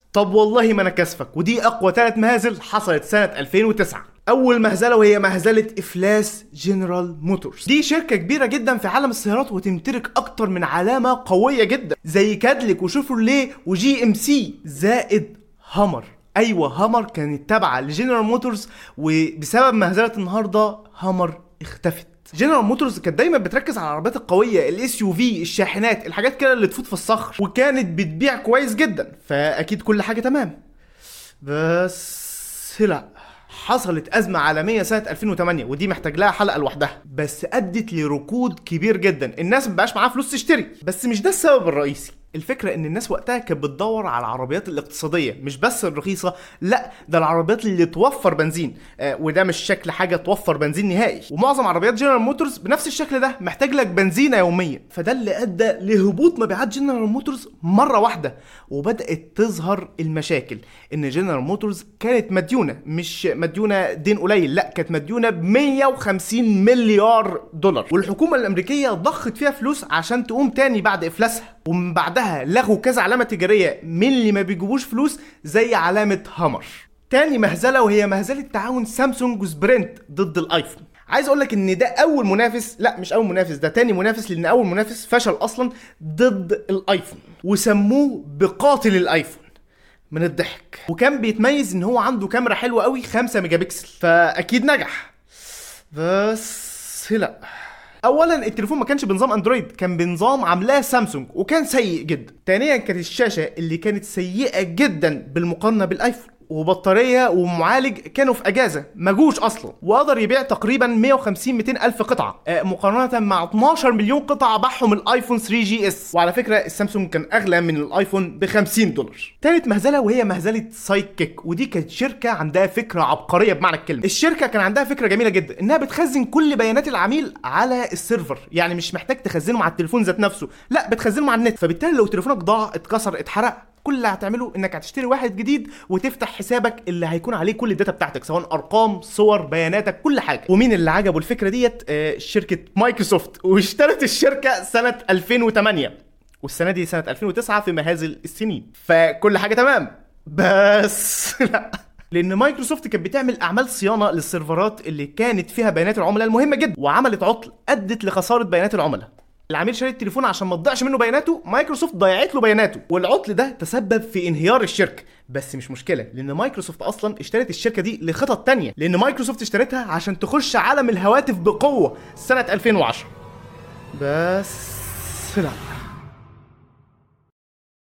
طب والله ما انا كاسفك ودي اقوى ثلاث مهازل حصلت سنه 2009 اول مهزله وهي مهزله افلاس جنرال موتورز دي شركه كبيره جدا في عالم السيارات وتمتلك اكتر من علامه قويه جدا زي كادليك وشيفروليه وجي ام سي زائد هامر ايوه هامر كانت تابعه لجنرال موتورز وبسبب مهزله النهارده هامر اختفت جنرال موتورز كانت دايما بتركز على العربيات القويه الاس يو في الشاحنات الحاجات كده اللي تفوت في الصخر وكانت بتبيع كويس جدا فاكيد كل حاجه تمام بس لا حصلت أزمة عالمية سنة 2008 ودي محتاج لها حلقة لوحدها بس أدت لركود كبير جدا الناس مبقاش معاها فلوس تشتري بس مش ده السبب الرئيسي الفكرة ان الناس وقتها كانت بتدور على العربيات الاقتصادية مش بس الرخيصة لا ده العربيات اللي توفر بنزين آه وده مش شكل حاجة توفر بنزين نهائي ومعظم عربيات جنرال موتورز بنفس الشكل ده محتاج لك بنزينة يوميا فده اللي ادى لهبوط مبيعات جنرال موتورز مرة واحدة وبدأت تظهر المشاكل ان جنرال موتورز كانت مديونة مش مديونة دين قليل لا كانت مديونة ب 150 مليار دولار والحكومة الامريكية ضخت فيها فلوس عشان تقوم تاني بعد افلاسها ومن بعدها لغوا كذا علامة تجارية من اللي ما بيجيبوش فلوس زي علامة هامر تاني مهزلة وهي مهزلة تعاون سامسونج وسبرنت ضد الايفون عايز اقول لك ان ده اول منافس لا مش اول منافس ده تاني منافس لان اول منافس فشل اصلا ضد الايفون وسموه بقاتل الايفون من الضحك وكان بيتميز ان هو عنده كاميرا حلوه قوي 5 ميجا بكسل فاكيد نجح بس لا اولا التليفون ما كانش بنظام اندرويد كان بنظام عاملاه سامسونج وكان سيء جدا ثانيا كانت الشاشه اللي كانت سيئه جدا بالمقارنه بالايفون وبطاريه ومعالج كانوا في اجازه ما جوش اصلا وقدر يبيع تقريبا 150 200 الف قطعه آه، مقارنه مع 12 مليون قطعه باعهم الايفون 3 جي اس وعلى فكره السامسونج كان اغلى من الايفون ب 50 دولار تالت مهزله وهي مهزله سايد كيك ودي كانت شركه عندها فكره عبقريه بمعنى الكلمه الشركه كان عندها فكره جميله جدا انها بتخزن كل بيانات العميل على السيرفر يعني مش محتاج تخزنه على التليفون ذات نفسه لا بتخزنه على النت فبالتالي لو تليفونك ضاع اتكسر اتحرق كل اللي هتعمله انك هتشتري واحد جديد وتفتح حسابك اللي هيكون عليه كل الداتا بتاعتك سواء ارقام صور بياناتك كل حاجه ومين اللي عجبه الفكره ديت آه شركه مايكروسوفت واشترت الشركه سنه 2008 والسنه دي سنه 2009 في مهازل السنين فكل حاجه تمام بس لا لان مايكروسوفت كانت بتعمل اعمال صيانه للسيرفرات اللي كانت فيها بيانات العملاء المهمه جدا وعملت عطل ادت لخساره بيانات العملاء العميل شاري التليفون عشان ما تضيعش منه بياناته مايكروسوفت ضيعت له بياناته والعطل ده تسبب في انهيار الشركه بس مش مشكله لان مايكروسوفت اصلا اشترت الشركه دي لخطط تانية لان مايكروسوفت اشترتها عشان تخش عالم الهواتف بقوه سنه 2010 بس لا